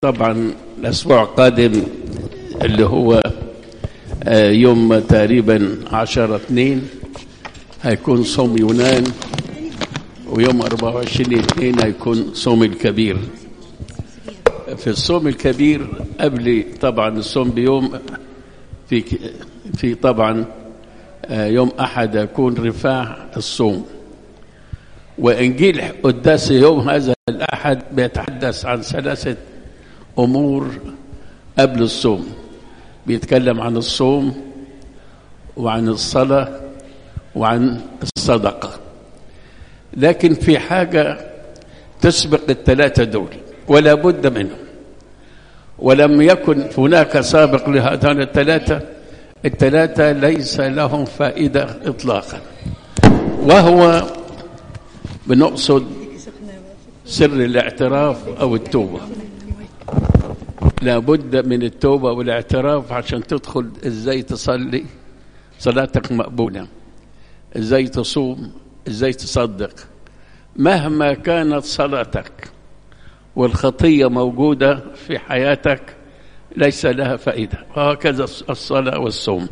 طبعا الأسبوع القادم اللي هو آه، يوم تقريبا عشرة اتنين هيكون صوم يونان ويوم 24 اتنين هيكون صوم الكبير في الصوم الكبير قبل طبعا الصوم بيوم في في طبعا آه، يوم أحد يكون رفاع الصوم وإنجيل قداس يوم هذا الأحد بيتحدث عن ثلاثة أمور قبل الصوم بيتكلم عن الصوم وعن الصلاة وعن الصدقة لكن في حاجة تسبق الثلاثة دول ولا بد منهم ولم يكن هناك سابق لهذان الثلاثة الثلاثة ليس لهم فائدة إطلاقا وهو بنقصد سر الاعتراف أو التوبة لابد من التوبة والاعتراف عشان تدخل ازاي تصلي صلاتك مقبولة ازاي تصوم ازاي تصدق مهما كانت صلاتك والخطية موجودة في حياتك ليس لها فائدة وهكذا الصلاة والصوم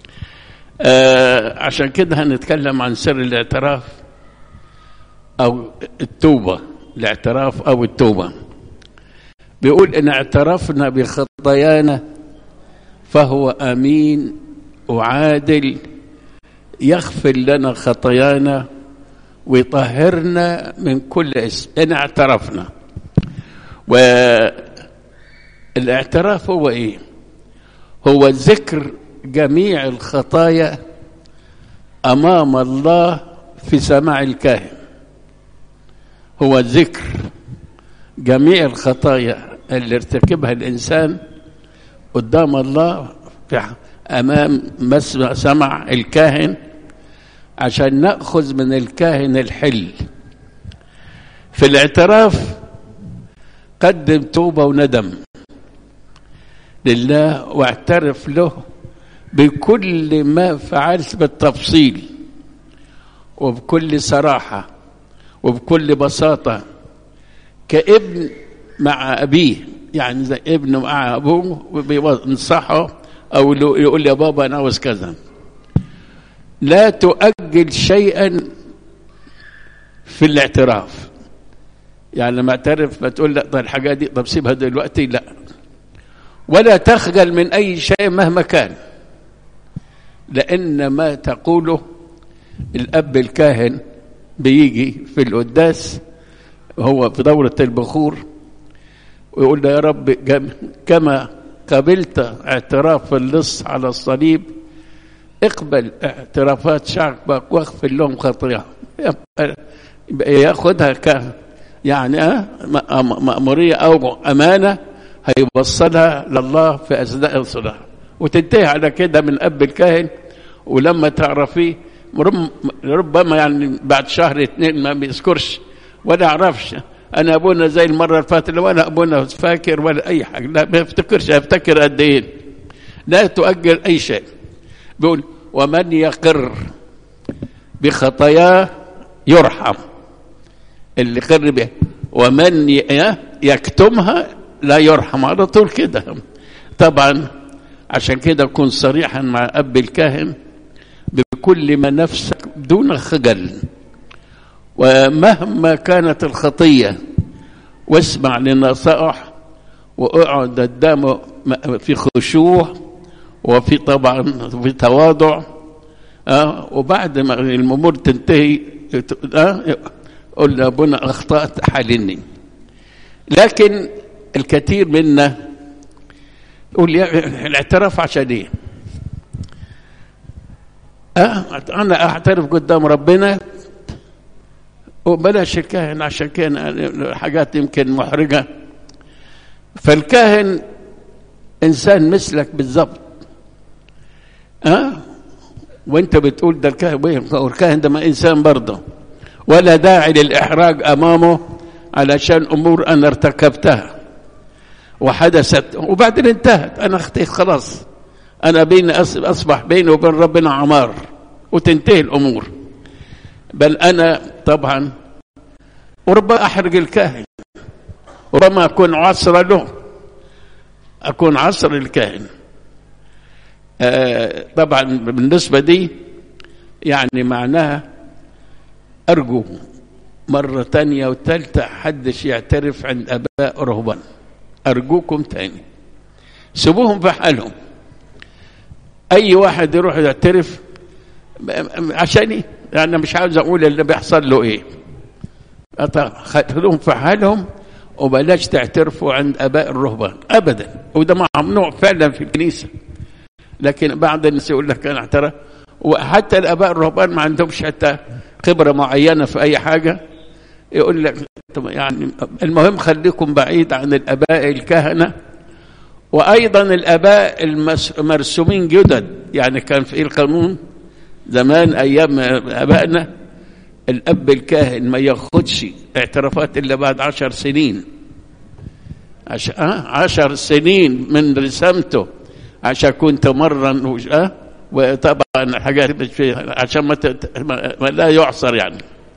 آه عشان كده هنتكلم عن سر الاعتراف أو التوبة الاعتراف أو التوبة بيقول إن اعترفنا بخطايانا فهو أمين وعادل يغفر لنا خطايانا ويطهرنا من كل اسم إن اعترفنا والاعتراف هو إيه هو ذكر جميع الخطايا أمام الله في سماع الكاهن هو ذكر جميع الخطايا اللي ارتكبها الإنسان قدام الله في أمام مسمع سمع الكاهن عشان نأخذ من الكاهن الحل في الاعتراف قدم توبة وندم لله واعترف له بكل ما فعلت بالتفصيل وبكل صراحة وبكل بساطة كابن مع أبيه يعني زي ابن مع أبوه بينصحه أو يقول يا بابا أنا عاوز كذا لا تؤجل شيئا في الاعتراف يعني لما اعترف ما تقول لا طب الحاجة دي طب سيبها دلوقتي لا ولا تخجل من أي شيء مهما كان لأن ما تقوله الأب الكاهن بيجي في القداس هو في دورة البخور ويقول له يا رب كما قبلت اعتراف اللص على الصليب اقبل اعترافات شعبك واغفر لهم خطاياهم ياخذها ك يعني مأمورية أو أمانة هيوصلها لله في أثناء الصلاة وتنتهي على كده من أب الكاهن ولما تعرفيه ربما يعني بعد شهر اثنين ما بيذكرش ولا يعرفش انا ابونا زي المره اللي فاتت ولا ابونا فاكر ولا اي حاجه لا ما يفتكرش يفتكر قد ايه لا تؤجل اي شيء بيقول ومن يقر بخطاياه يرحم اللي قر بها ومن يكتمها لا يرحم على طول كده طبعا عشان كده كن صريحا مع اب الكاهن بكل ما نفسك دون خجل ومهما كانت الخطية واسمع للنصائح واقعد قدامه في خشوع وفي طبعا في تواضع أه وبعد ما الامور تنتهي أه قل لابونا اخطات حالني لكن الكثير منا يقول الاعتراف عشان ايه؟ أه انا اعترف قدام ربنا وبلاش الكاهن عشان كان حاجات يمكن محرجه فالكاهن انسان مثلك بالضبط أه؟ وانت بتقول ده الكاهن والكاهن ده ما انسان برضه ولا داعي للاحراج امامه علشان امور انا ارتكبتها وحدثت وبعدين انتهت انا اختي خلاص انا بيني اصبح بيني وبين ربنا عمار وتنتهي الامور بل انا طبعا وربما احرج الكاهن وربما اكون عصرة له أكون عصر الكاهن آه طبعا بالنسبة دي يعني معناها أرجو مرة تانية وثالثة حدش يعترف عند أباء رهبان أرجوكم تاني سيبوهم في حالهم أي واحد يروح يعترف عشاني أنا مش عاوز أقول اللي بيحصل له إيه خلوهم في حالهم وبلاش تعترفوا عند اباء الرهبان ابدا وده ممنوع فعلا في الكنيسه لكن بعض الناس يقول لك انا اعترف وحتى الاباء الرهبان ما عندهمش حتى خبره معينه في اي حاجه يقول لك يعني المهم خليكم بعيد عن الاباء الكهنه وايضا الاباء المرسومين جدد يعني كان في القانون زمان ايام ابائنا الاب الكاهن ما ياخدش اعترافات الا بعد عشر سنين عش... آه عشر سنين من رسامته عشان كنت مرا وش... آه وطبعا حاجات عشان ما, ت... ما لا يعصر يعني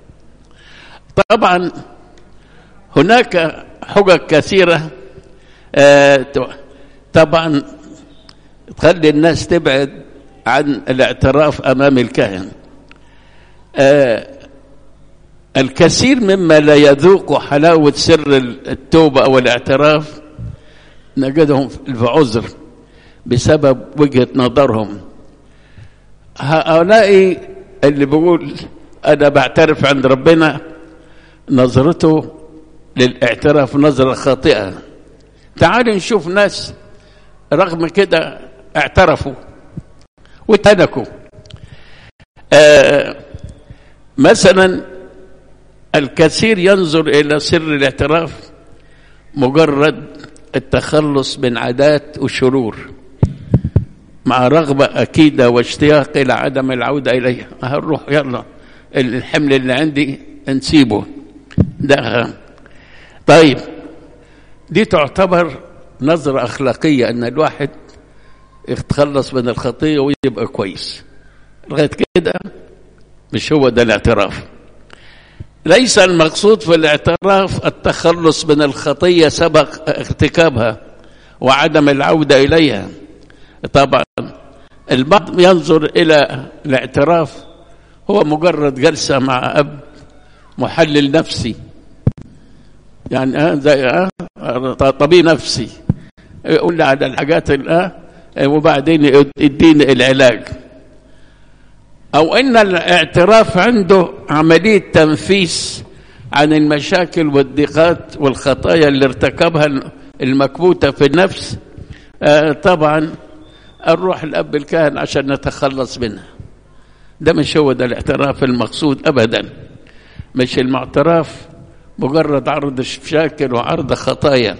طبعا هناك حجج كثيرة آه طبعا تخلي الناس تبعد عن الاعتراف أمام الكاهن آه الكثير مما لا يذوق حلاوة سر التوبة أو الاعتراف نجدهم في عذر بسبب وجهة نظرهم هؤلاء اللي بيقول أنا بعترف عند ربنا نظرته للاعتراف نظرة خاطئة تعالوا نشوف ناس رغم كده اعترفوا وتنكوا آه مثلا الكثير ينظر إلى سر الاعتراف مجرد التخلص من عادات وشرور مع رغبة أكيدة واشتياق إلى عدم العودة إليها هنروح يلا الحمل اللي عندي نسيبه ده طيب دي تعتبر نظرة أخلاقية أن الواحد يتخلص من الخطية ويبقى كويس لغاية كده مش هو ده الاعتراف ليس المقصود في الاعتراف التخلص من الخطية سبق ارتكابها وعدم العودة إليها طبعا البعض ينظر إلى الاعتراف هو مجرد جلسة مع أب محلل نفسي يعني آه زي آه طبيب نفسي يقول لي على الحاجات آه وبعدين يديني العلاج أو أن الاعتراف عنده عملية تنفيس عن المشاكل والضيقات والخطايا اللي ارتكبها المكبوتة في النفس آه طبعا نروح الأب الكاهن عشان نتخلص منها ده مش هو ده الاعتراف المقصود أبدا مش المعترف مجرد عرض مشاكل وعرض خطايا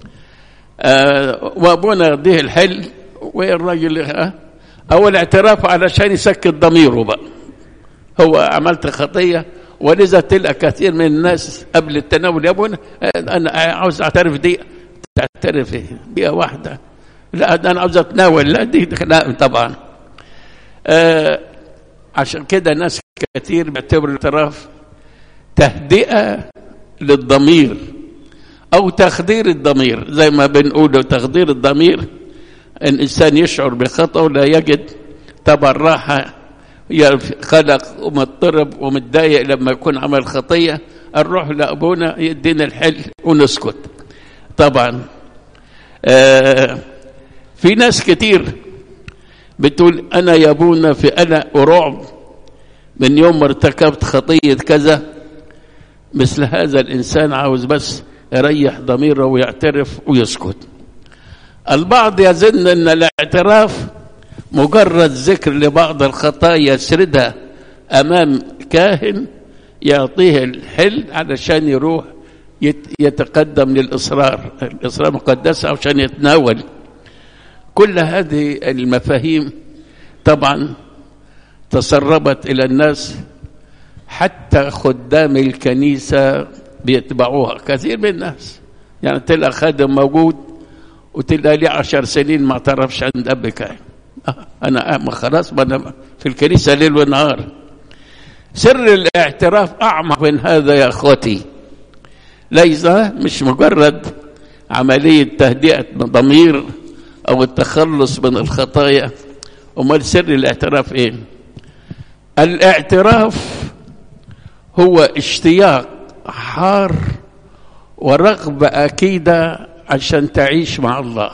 آه وابونا يديه الحل والراجل آه أو الاعتراف علشان يسكت ضميره بقى هو عملت خطية ولذا تلقى كثير من الناس قبل التناول يا ابونا أنا عاوز أعترف دي تعترف دقيقة واحدة لا ده أنا عاوز أتناول لا دي لا طبعا آه عشان كده ناس كثير بيعتبروا الاعتراف تهدئة للضمير أو تخدير الضمير زي ما بنقول تخدير الضمير الإنسان يشعر بخطأ ولا يجد طبعا راحة خلق ومضطرب ومتضايق لما يكون عمل خطية نروح لأبونا يدينا الحل ونسكت طبعا آه في ناس كتير بتقول أنا يا أبونا في قلق ورعب من يوم ما ارتكبت خطية كذا مثل هذا الإنسان عاوز بس يريح ضميره ويعترف ويسكت البعض يظن أن الاعتراف مجرد ذكر لبعض الخطايا يسردها أمام كاهن يعطيه الحل علشان يروح يتقدم للإصرار الإصرار المقدسة عشان يتناول كل هذه المفاهيم طبعا تسربت إلى الناس حتى خدام الكنيسة بيتبعوها كثير من الناس يعني تلقى خادم موجود وتلقى لي عشر سنين ما اعترفش عند أب كاهن أنا ما خلاص ما أنا في الكنيسة ليل ونهار سر الاعتراف أعمق من هذا يا أخوتي ليس مش مجرد عملية تهدئة ضمير أو التخلص من الخطايا أمال سر الاعتراف إيه الاعتراف هو اشتياق حار ورغبة أكيدة عشان تعيش مع الله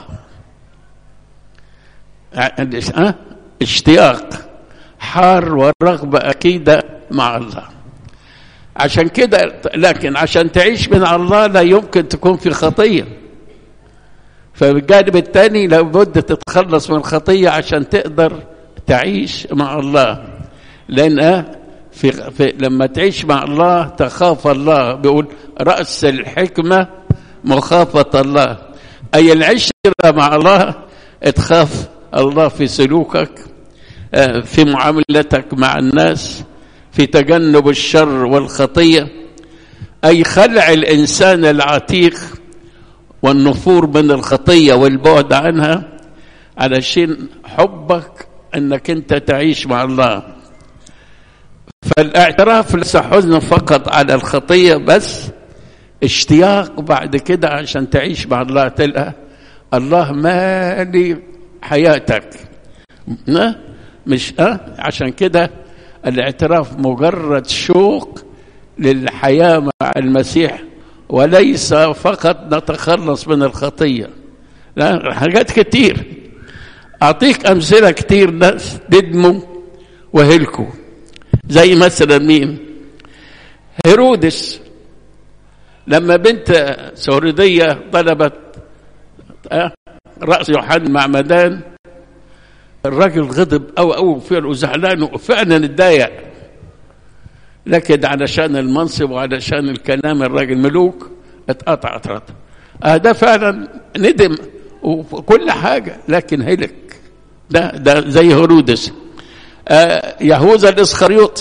أه؟ اشتياق حار ورغبة أكيدة مع الله عشان كده لكن عشان تعيش من الله لا يمكن تكون في خطية فبالجانب الثاني لابد تتخلص من الخطية عشان تقدر تعيش مع الله لأن في, في لما تعيش مع الله تخاف الله بيقول رأس الحكمة مخافة الله أي العشرة مع الله تخاف الله في سلوكك في معاملتك مع الناس في تجنب الشر والخطية أي خلع الإنسان العتيق والنفور من الخطية والبعد عنها علشان حبك أنك أنت تعيش مع الله فالاعتراف ليس حزن فقط على الخطية بس اشتياق بعد كده عشان تعيش مع الله تلقى الله مالي حياتك مش أه؟ عشان كده الاعتراف مجرد شوق للحياة مع المسيح وليس فقط نتخلص من الخطية لا حاجات كتير أعطيك أمثلة كتير ناس ندموا وهلكوا زي مثلا مين هيرودس لما بنت سوردية طلبت رأس يوحنا المعمدان الراجل غضب أو أو فعلا وزعلان وفعلا اتضايق لكن علشان المنصب وعلشان الكلام الراجل ملوك اتقطعت رد آه ده فعلا ندم وكل حاجة لكن هلك ده ده زي هرودس آه يهوذا الاسخريوطي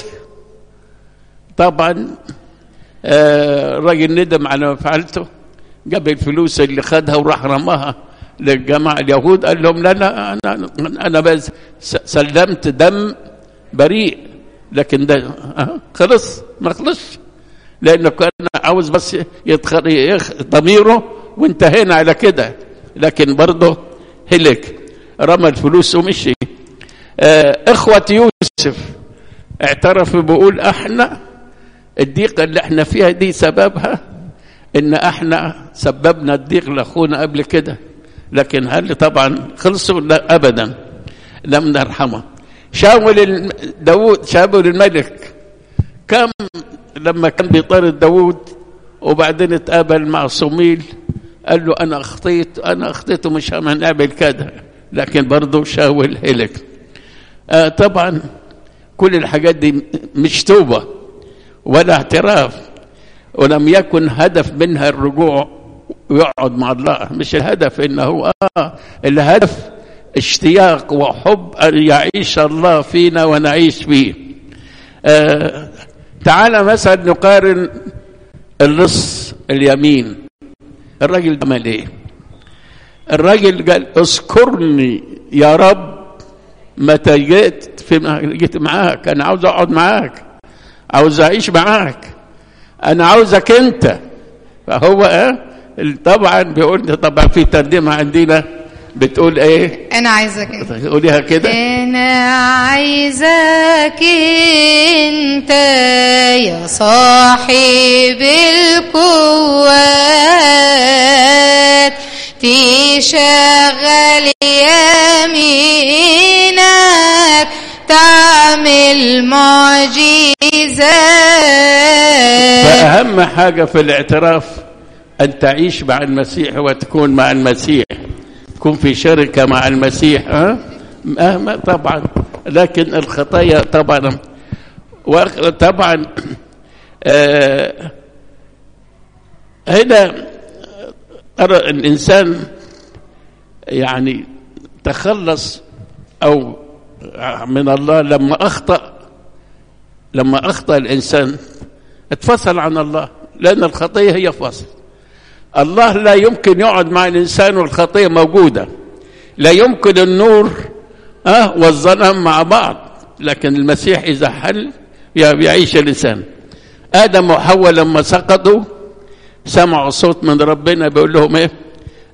طبعا آه الراجل ندم على ما فعلته جاب الفلوس اللي خدها وراح رماها للجماعة اليهود قال لهم لا لا أنا, أنا بس سلمت دم بريء لكن ده أه خلص ما خلصش لأنه كان عاوز بس يدخل ضميره وانتهينا على كده لكن برضه هلك رمى الفلوس ومشي آه إخوة يوسف اعترفوا بيقول احنا الضيقة اللي احنا فيها دي سببها ان احنا سببنا الضيق لاخونا قبل كده لكن هل طبعا خلصوا لا ابدا لم نرحمه شاول داود شاول الملك كم لما كان بيطارد داود وبعدين اتقابل مع صميل قال له انا اخطيت انا اخطيت ومش هنعمل كده لكن برضه شاول هلك آه طبعا كل الحاجات دي مش توبه ولا اعتراف ولم يكن هدف منها الرجوع ويقعد مع الله مش الهدف انه اه الهدف اشتياق وحب ان يعيش الله فينا ونعيش فيه آه تعال مثلا نقارن اللص اليمين الراجل ده عمل ايه الراجل قال اذكرني يا رب متى جيت في جيت معاك انا عاوز اقعد معاك عاوز اعيش معاك انا عاوزك انت فهو اه طبعا بيقول طبعا في ترجمه عندنا بتقول ايه انا عايزك انت قوليها كده انا عايزك انت يا صاحب القوات تشغل يمينك تعمل معجزات فأهم حاجة في الاعتراف أن تعيش مع المسيح وتكون مع المسيح تكون في شركة مع المسيح ها أه؟ طبعا لكن الخطايا طبعا طبعا آه هنا أرى الإنسان يعني تخلص أو من الله لما أخطأ لما أخطأ الإنسان اتفصل عن الله لأن الخطية هي فصل الله لا يمكن يقعد مع الإنسان والخطية موجودة لا يمكن النور أه والظلام مع بعض لكن المسيح إذا حل يعيش الإنسان آدم وحواء لما سقطوا سمعوا صوت من ربنا بيقول لهم إيه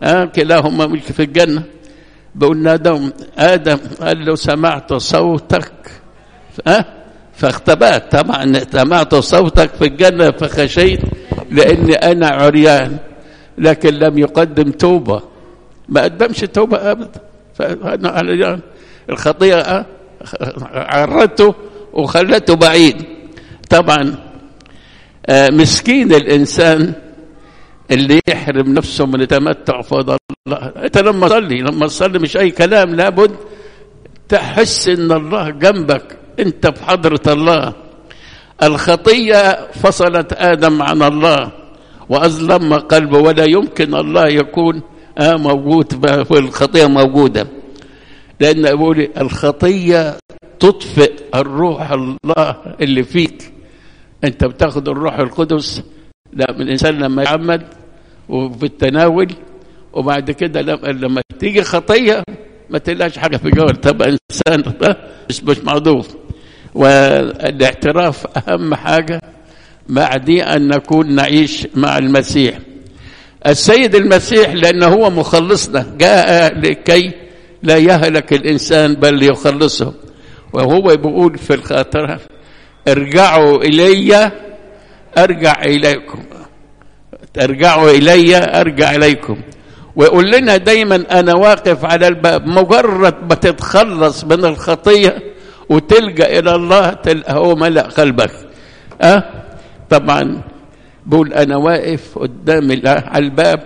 آه كلاهما ملك في الجنة بقول آدم آدم قال له سمعت صوتك آه فاختبأت طبعا سمعت صوتك في الجنة فخشيت لأني أنا عريان لكن لم يقدم توبة ما قدمش توبة أبدا فأنا عريان الخطيئة آه عرته وخلته بعيد طبعا آه مسكين الإنسان اللي يحرم نفسه من التمتع فضل الله انت لما تصلي لما تصلي مش اي كلام لابد تحس ان الله جنبك انت في حضرة الله الخطية فصلت آدم عن الله وأظلم قلبه ولا يمكن الله يكون آه موجود والخطية موجودة لأن أقول الخطية تطفئ الروح الله اللي فيك أنت بتاخد الروح القدس لا من الإنسان لما يعمد وفي التناول وبعد كده لما تيجي خطية ما تلاقيش حاجة في جوار تبقى إنسان مش مش معذوف والاعتراف أهم حاجة مع دي أن نكون نعيش مع المسيح السيد المسيح لأنه هو مخلصنا جاء لكي لا يهلك الإنسان بل يخلصه وهو بيقول في الخاطرة ارجعوا إلي أرجع إليكم ارجعوا إلي أرجع إليكم ويقول لنا دايما أنا واقف على الباب مجرد ما تتخلص من الخطية وتلجأ إلى الله تلقى هو ملأ قلبك أه؟ طبعا بقول أنا واقف قدام على الباب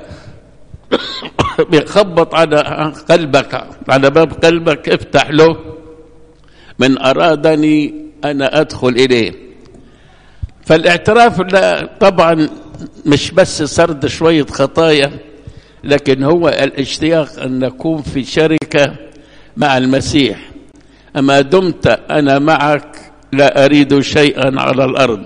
بيخبط على قلبك على باب قلبك افتح له من أرادني أنا أدخل إليه فالاعتراف لا طبعا مش بس سرد شوية خطايا لكن هو الاشتياق أن نكون في شركة مع المسيح أما دمت أنا معك لا أريد شيئا على الأرض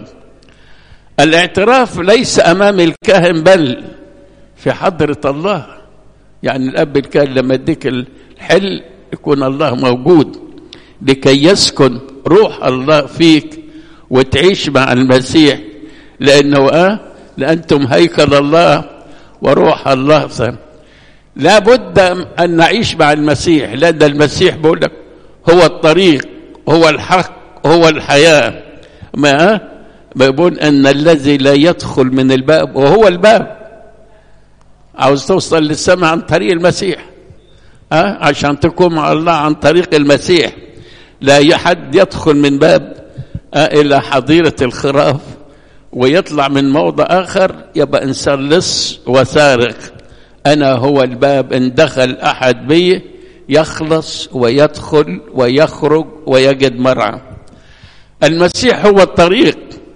الاعتراف ليس أمام الكاهن بل في حضرة الله يعني الأب الكاهن لما يديك الحل يكون الله موجود لكي يسكن روح الله فيك وتعيش مع المسيح لأنه آه لأنتم هيكل الله وروح الله فهم. لا بد أن نعيش مع المسيح لأن المسيح بيقول لك هو الطريق هو الحق هو الحياة ما بيقول أن الذي لا يدخل من الباب وهو الباب عاوز توصل للسماء عن طريق المسيح أه؟ عشان تكون مع الله عن طريق المسيح لا حد يدخل من باب أه إلى حظيرة الخراف ويطلع من موضع آخر يبقى إنسان لص وسارق أنا هو الباب إن دخل أحد بي يخلص ويدخل ويخرج ويجد مرعى المسيح هو الطريق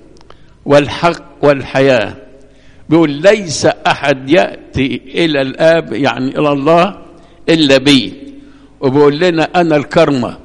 والحق والحياة بيقول ليس أحد يأتي إلى الآب يعني إلى الله إلا بي وبيقول لنا أنا الكرمة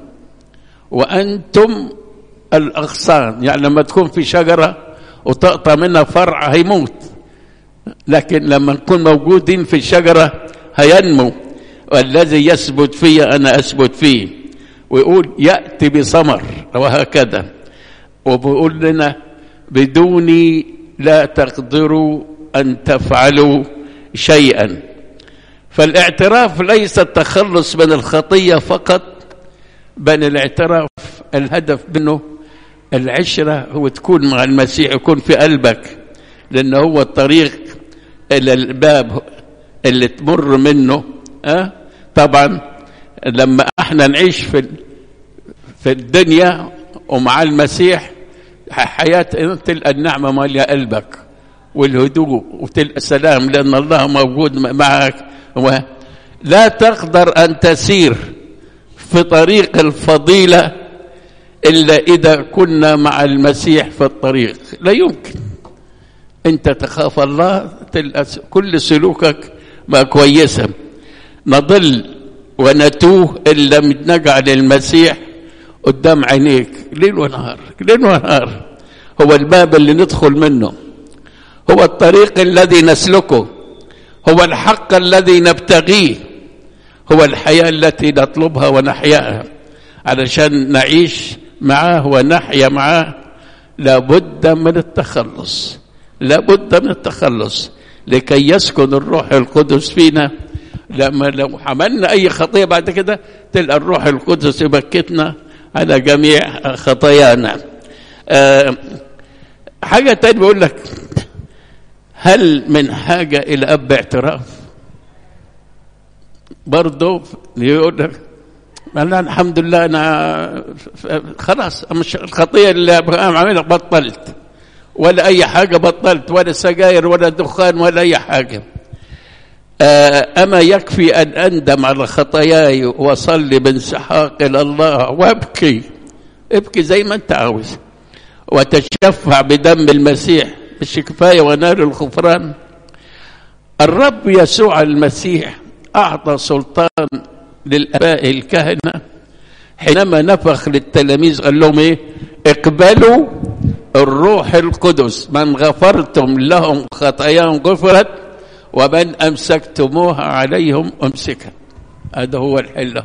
وأنتم الأغصان يعني لما تكون في شجرة وتقطع منها فرع هيموت لكن لما نكون موجودين في الشجرة هينمو والذي يثبت في أنا أثبت فيه ويقول يأتي بثمر وهكذا وبيقول لنا بدوني لا تقدروا أن تفعلوا شيئا فالاعتراف ليس التخلص من الخطية فقط بل الاعتراف الهدف منه العشرة هو تكون مع المسيح يكون في قلبك لأنه هو الطريق إلى الباب اللي تمر منه أه؟ طبعا لما احنا نعيش في في الدنيا ومع المسيح حياة تلقى النعمة مالية قلبك والهدوء وتلقى السلام لأن الله موجود معك لا تقدر أن تسير في طريق الفضيلة إلا إذا كنا مع المسيح في الطريق لا يمكن أنت تخاف الله تلقى كل سلوكك ما كويسة نضل ونتوه إن لم نجعل المسيح قدام عينيك ليل ونهار ليل ونهار هو الباب اللي ندخل منه هو الطريق الذي نسلكه هو الحق الذي نبتغيه هو الحياة التي نطلبها ونحياها علشان نعيش معاه ونحيا معاه لابد من التخلص لابد من التخلص لكي يسكن الروح القدس فينا لما لو عملنا اي خطيه بعد كده تلقى الروح القدس يبكتنا على جميع خطايانا أه حاجه تانية بيقول لك هل من حاجه الى اب اعتراف برضه يقول لك أنا الحمد لله أنا خلاص مش الخطية اللي عملها بطلت ولا أي حاجة بطلت ولا سجاير ولا دخان ولا أي حاجة أما يكفي أن أندم على خطاياي وأصلي بانسحاق إلى الله وأبكي ابكي زي ما أنت عاوز وتشفع بدم المسيح مش كفاية ونال الغفران الرب يسوع المسيح أعطى سلطان للآباء الكهنة حينما نفخ للتلاميذ قال لهم إيه اقبلوا الروح القدس من غفرتم لهم خطاياهم غفرت ومن أمسكتموها عليهم أمسكها هذا هو الحل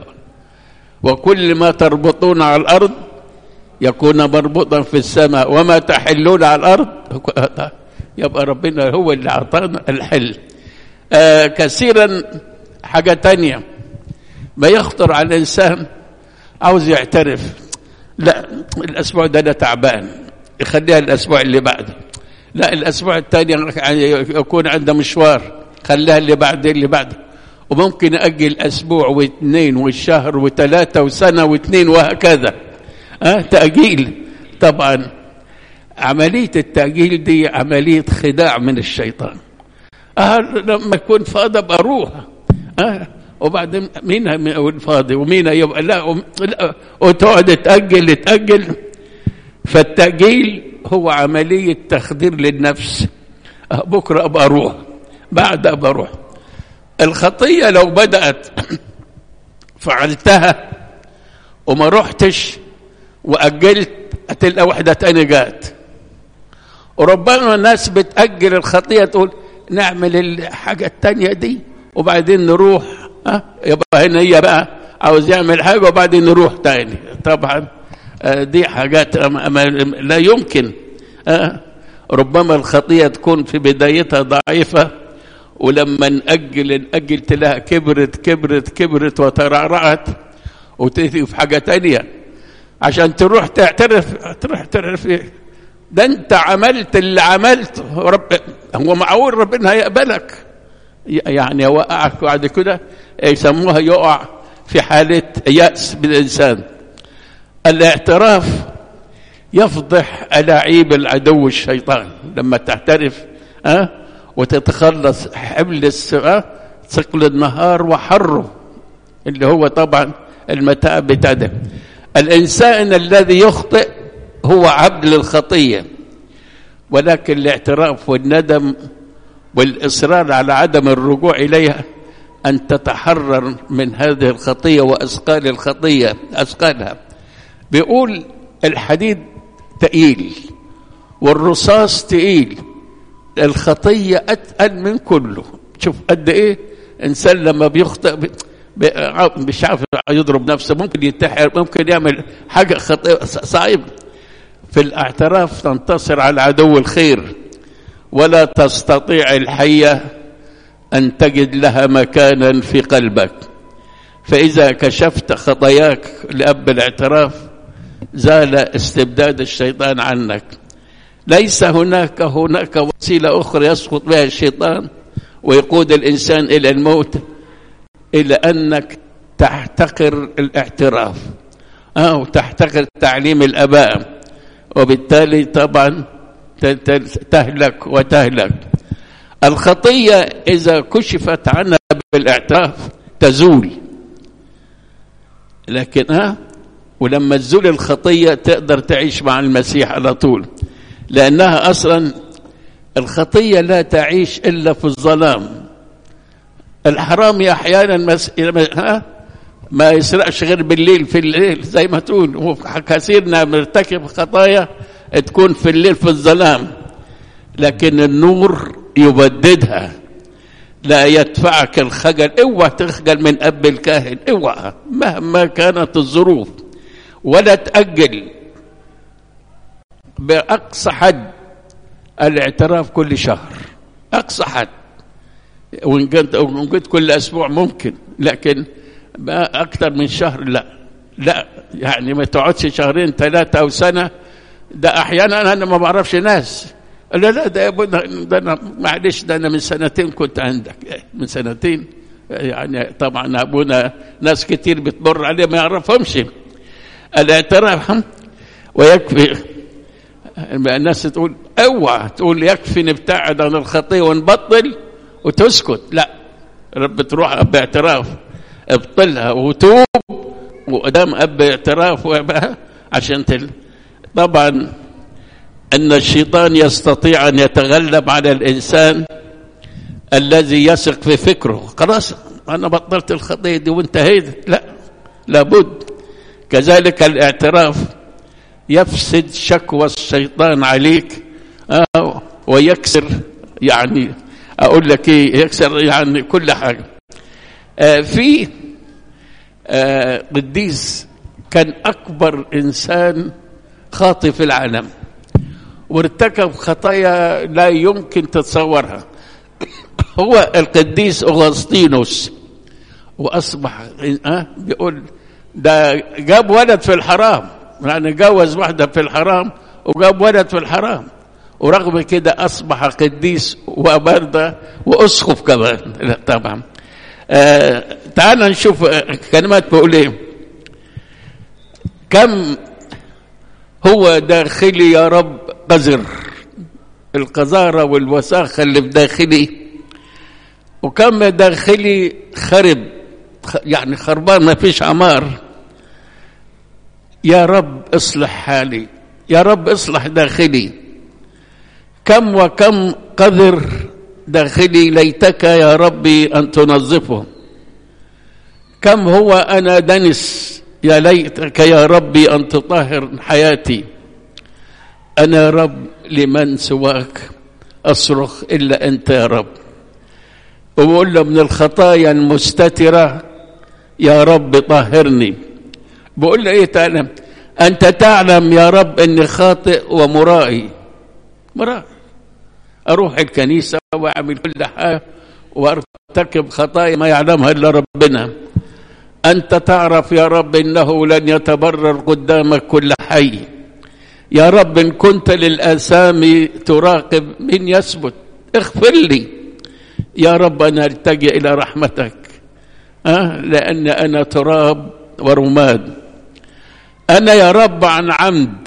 وكل ما تربطون على الأرض يكون مربوطا في السماء وما تحلون على الأرض يبقى ربنا هو اللي أعطانا الحل آه كثيرا حاجة تانية ما يخطر على الإنسان عاوز يعترف لا الأسبوع ده أنا تعبان يخليها الأسبوع اللي بعده لا الأسبوع الثاني يكون عنده مشوار خليها اللي بعده اللي بعده وممكن أجل أسبوع واثنين والشهر وثلاثة وسنة واثنين وهكذا أه تأجيل طبعا عملية التأجيل دي عملية خداع من الشيطان أه لما يكون فاضي بروح أه وبعدين مين الفاضي ومين يبقى لا, لا وتقعد تأجل تأجل فالتأجيل هو عملية تخدير للنفس بكرة أبقى أروح بعد أبقى أروح الخطية لو بدأت فعلتها وما رحتش وأجلت هتلقى واحدة تاني جات وربما الناس بتأجل الخطية تقول نعمل الحاجة التانية دي وبعدين نروح ها يبقى هنا هي بقى عاوز يعمل حاجة وبعدين نروح تاني طبعا دي حاجات لا يمكن ربما الخطية تكون في بدايتها ضعيفة ولما نأجل نأجل تلاقيها كبرت كبرت كبرت وترعرعت وتأتي في حاجة تانية عشان تروح تعترف تروح تعترف ايه ده انت عملت اللي عملته رب هو معقول ربنا هيقبلك يعني يوقعك بعد كده يسموها يقع في حالة يأس بالإنسان الاعتراف يفضح ألاعيب العدو الشيطان لما تعترف أه؟ وتتخلص حمل ثقل النهار وحره اللي هو طبعا المتاعب بتاعته الإنسان الذي يخطئ هو عبد للخطية ولكن الاعتراف والندم والإصرار على عدم الرجوع إليها أن تتحرر من هذه الخطية وأثقال الخطية أثقالها بيقول الحديد تقيل والرصاص تقيل الخطية أتقل من كله شوف قد إيه إنسان لما بيخطئ مش عارف يضرب نفسه ممكن ينتحر ممكن يعمل حاجة خطيئة صعبة في الاعتراف تنتصر على عدو الخير ولا تستطيع الحية أن تجد لها مكانا في قلبك فإذا كشفت خطاياك لأب الاعتراف زال استبداد الشيطان عنك ليس هناك هناك وسيلة أخرى يسقط بها الشيطان ويقود الإنسان إلى الموت إلا أنك تحتقر الاعتراف أو تحتقر تعليم الآباء وبالتالي طبعا تهلك وتهلك الخطية إذا كشفت عنها بالاعتراف تزول لكن ها ولما تزول الخطية تقدر تعيش مع المسيح على طول لأنها أصلا الخطية لا تعيش إلا في الظلام الحرامي أحيانا مس... ها ما يسرقش غير بالليل في الليل زي ما تقول وكثيرنا مرتكب خطايا تكون في الليل في الظلام لكن النور يبددها لا يدفعك الخجل اوعى تخجل من اب الكاهن اوعى مهما كانت الظروف ولا تأجل بأقصى حد الاعتراف كل شهر أقصى حد وإن كنت وإن كنت كل أسبوع ممكن لكن بقى أكثر من شهر لا لا يعني ما تقعدش شهرين ثلاثة أو سنة ده أحيانا أنا ما بعرفش ناس لا لا ده يا ابونا ده أنا معلش ده أنا من سنتين كنت عندك من سنتين يعني طبعا أبونا ناس كتير بتمر عليه ما يعرفهمش الاعتراف ويكفي الناس تقول اوعى تقول يكفي نبتعد عن الخطيه ونبطل وتسكت لا رب تروح باعتراف ابطلها وتوب وقدام اب اعتراف وبقى عشان تل طبعا ان الشيطان يستطيع ان يتغلب على الانسان الذي يثق في فكره خلاص انا بطلت الخطيه دي وانتهيت لا لابد كذلك الاعتراف يفسد شكوى الشيطان عليك آه ويكسر يعني اقول لك ايه يكسر يعني كل حاجه آه في آه قديس كان اكبر انسان خاطئ في العالم وارتكب خطايا لا يمكن تتصورها هو القديس اغسطينوس واصبح أه بيقول ده جاب ولد في الحرام يعني جوز واحده في الحرام وجاب ولد في الحرام ورغم كده اصبح قديس وبرده واسقف كمان لا طبعا آه تعال نشوف كلمات بقول ايه كم هو داخلي يا رب قذر القذاره والوساخه اللي في داخلي وكم داخلي خرب يعني خربان ما فيش عمار يا رب اصلح حالي يا رب اصلح داخلي كم وكم قذر داخلي ليتك يا ربي ان تنظفه كم هو انا دنس يا ليتك يا ربي ان تطهر حياتي انا يا رب لمن سواك اصرخ الا انت يا رب وبقول له من الخطايا المستتره يا رب طهرني بقول له ايه تعلم انت تعلم يا رب اني خاطئ ومرائي مرائي اروح الكنيسه واعمل كل حاجه وارتكب خطايا ما يعلمها الا ربنا انت تعرف يا رب انه لن يتبرر قدامك كل حي يا رب ان كنت للاثام تراقب من يثبت اغفر لي يا رب انا التجئ الى رحمتك أه؟ لان انا تراب ورماد انا يا رب عن عمد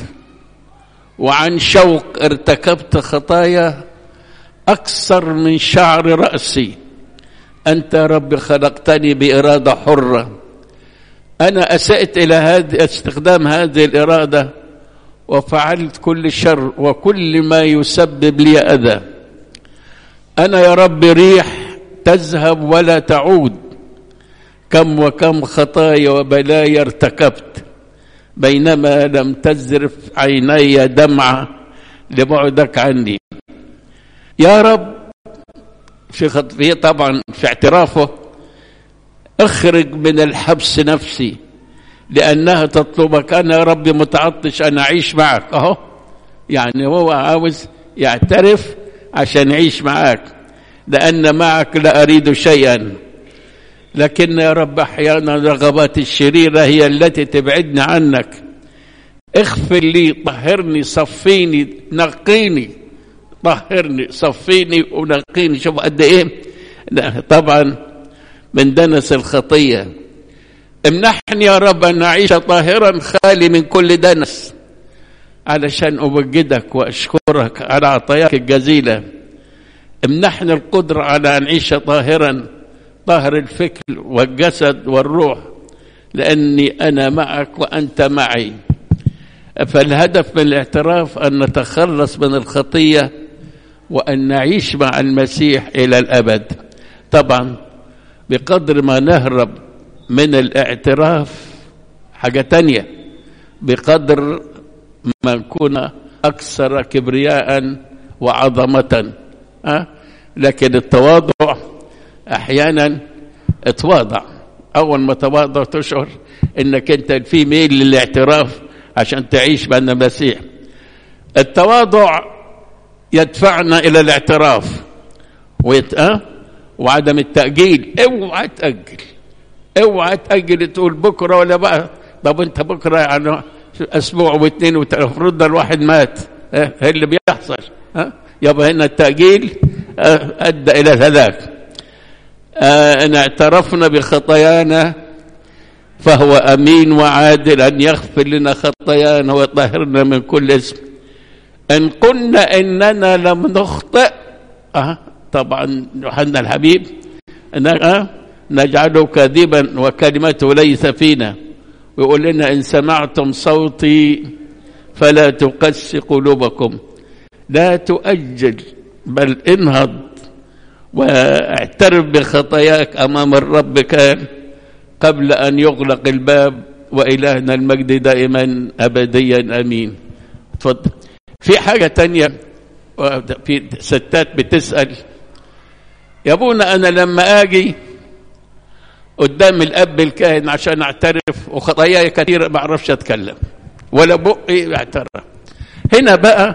وعن شوق ارتكبت خطايا اكثر من شعر راسي انت يا رب خلقتني باراده حره انا اسات الى هذه استخدام هذه الاراده وفعلت كل شر وكل ما يسبب لي اذى انا يا رب ريح تذهب ولا تعود كم وكم خطايا وبلايا ارتكبت بينما لم تزرف عيني دمعة لبعدك عني يا رب في خطفية طبعا في اعترافه اخرج من الحبس نفسي لأنها تطلبك أنا يا رب متعطش أنا أعيش معك أهو يعني هو عاوز يعترف عشان يعيش معك لأن معك لا أريد شيئا لكن يا رب احيانا الرغبات الشريره هي التي تبعدنا عنك اغفر لي طهرني صفيني نقيني طهرني صفيني ونقيني شوف قد ايه طبعا من دنس الخطيه امنحني يا رب ان اعيش طاهرا خالي من كل دنس علشان امجدك واشكرك على عطاياك الجزيله امنحني القدره على ان اعيش طاهرا طهر الفكر والجسد والروح لاني انا معك وانت معي فالهدف من الاعتراف ان نتخلص من الخطيه وان نعيش مع المسيح الى الابد طبعا بقدر ما نهرب من الاعتراف حاجه تانيه بقدر ما نكون اكثر كبرياء وعظمه أه؟ لكن التواضع احيانا اتواضع اول ما تواضع تشعر انك انت في ميل للاعتراف عشان تعيش بان المسيح التواضع يدفعنا الى الاعتراف ويت... أه؟ وعدم التأجيل اوعى تأجل اوعى تأجل تقول بكرة ولا بقى طب انت بكرة يعني اسبوع واثنين المفروض ده الواحد مات اه اللي بيحصل ها يبقى هنا التأجيل اه أدى إلى ذاك اه إن اعترفنا بخطايانا فهو أمين وعادل أن يغفر لنا خطايانا ويطهرنا من كل اسم إن قلنا إننا لم نخطئ أه طبعا يوحنا الحبيب أه نجعله كاذبا وكلمته ليس فينا ويقول لنا إن سمعتم صوتي فلا تقس قلوبكم لا تؤجل بل انهض واعترف بخطاياك أمام الرب كان قبل أن يغلق الباب وإلهنا المجد دائما أبديا أمين تفضل في حاجة تانية في ستات بتسأل يا ابونا أنا لما أجي قدام الأب الكاهن عشان أعترف وخطاياي كثيرة ما أعرفش أتكلم ولا بقي اعترف هنا بقى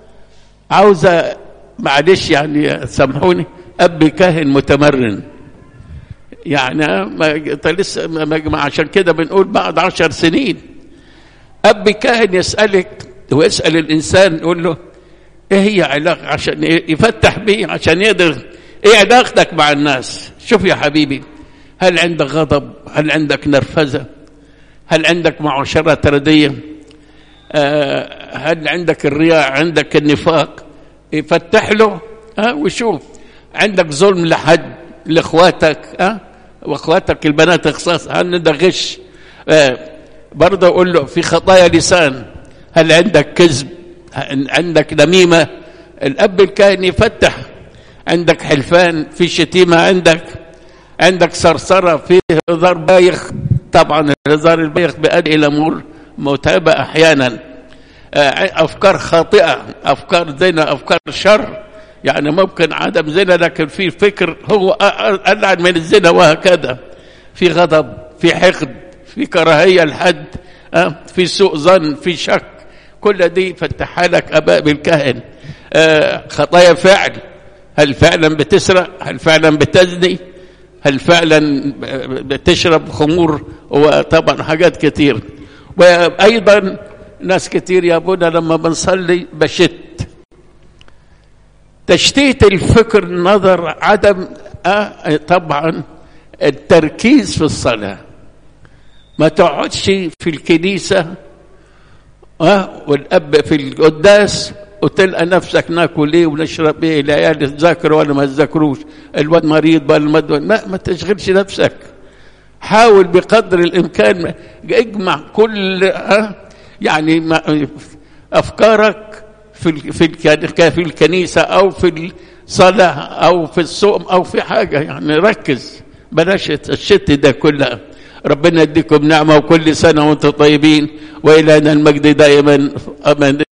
عاوزة معلش يعني سامحوني أب كاهن متمرن يعني ما لسه ما عشان كده بنقول بعد عشر سنين أب كاهن يسألك ويسأل الإنسان يقول له إيه هي علاقة عشان يفتح بيه عشان يقدر إيه علاقتك مع الناس شوف يا حبيبي هل عندك غضب هل عندك نرفزة هل عندك معاشرة ردية آه هل عندك الرياء عندك النفاق يفتح له ها وشوف عندك ظلم لحد لاخواتك ها واخواتك البنات اخصاص هل عندك غش آه برضه اقول له في خطايا لسان هل عندك كذب عندك نميمه الاب الكاهن يفتح عندك حلفان في شتيمه عندك عندك صرصره فيه هزار بايخ طبعا الهزار البايخ بيؤدي الى امور متعبه احيانا افكار خاطئه افكار زنا افكار شر يعني ممكن عدم زنا لكن في فكر هو ألعن من الزنا وهكذا في غضب في حقد في كراهية لحد في سوء ظن في شك كل دي فتحها لك أباء بالكهن خطايا فعل هل فعلا بتسرق هل فعلا بتزني هل فعلا بتشرب خمور وطبعا حاجات كتير وأيضا ناس كتير يا ابونا لما بنصلي بشت تشتيت الفكر نظر عدم آه طبعا التركيز في الصلاة ما تقعدش في الكنيسة آه والأب في القداس وتلقى نفسك ناكل ايه ونشرب ايه العيال تذاكروا ولا ما تذاكروش الواد مريض ولا ما ما, ما تشغلش نفسك حاول بقدر الامكان اجمع كل آه يعني افكارك في في في الكنيسه او في الصلاه او في الصوم او في حاجه يعني ركز بلاش الشت ده كله ربنا يديكم نعمه وكل سنه وانتم طيبين والى المجد دائما امين